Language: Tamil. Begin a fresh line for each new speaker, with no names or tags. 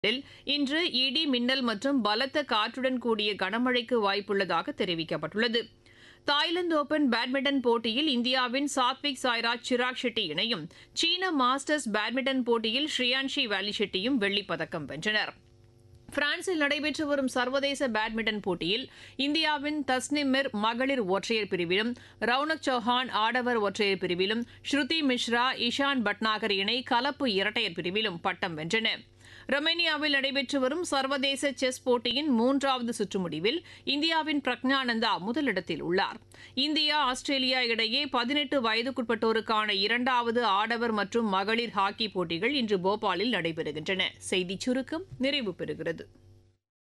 இன்று இடி மின்னல் மற்றும் பலத்த காற்றுடன் கூடிய கனமழைக்கு வாய்ப்புள்ளதாக தெரிவிக்கப்பட்டுள்ளது தாய்லாந்து ஓபன் பேட்மிண்டன் போட்டியில் இந்தியாவின் சாத்விக் சாய்ராஜ் சிராக் ஷெட்டி இணையும் சீன மாஸ்டர்ஸ் பேட்மிண்டன் போட்டியில் ஸ்ரீயான்ஷி வேலி ஷெட்டியும் வெள்ளிப்பதக்கம் வென்றனர் பிரான்சில் நடைபெற்று வரும் சர்வதேச பேட்மிண்டன் போட்டியில் இந்தியாவின் தஸ்னிமிர் மகளிர் ஒற்றையர் பிரிவிலும் ரவுனக் சௌஹான் ஆடவர் ஒற்றையர் பிரிவிலும் ஸ்ருதி மிஸ்ரா இஷான் பட்நாகர் இணை கலப்பு இரட்டையர் பிரிவிலும் பட்டம் வென்றன ரொமேனியாவில் நடைபெற்று வரும் சர்வதேச செஸ் போட்டியின் மூன்றாவது சுற்று முடிவில் இந்தியாவின் பிரக்ஞானந்தா முதலிடத்தில் உள்ளார் இந்தியா ஆஸ்திரேலியா இடையே பதினெட்டு வயதுக்குட்பட்டோருக்கான இரண்டாவது ஆடவர் மற்றும் மகளிர் ஹாக்கி போட்டிகள் இன்று போபாலில் நடைபெறுகின்றன செய்திச் சுருக்கம் நிறைவு பெறுகிறது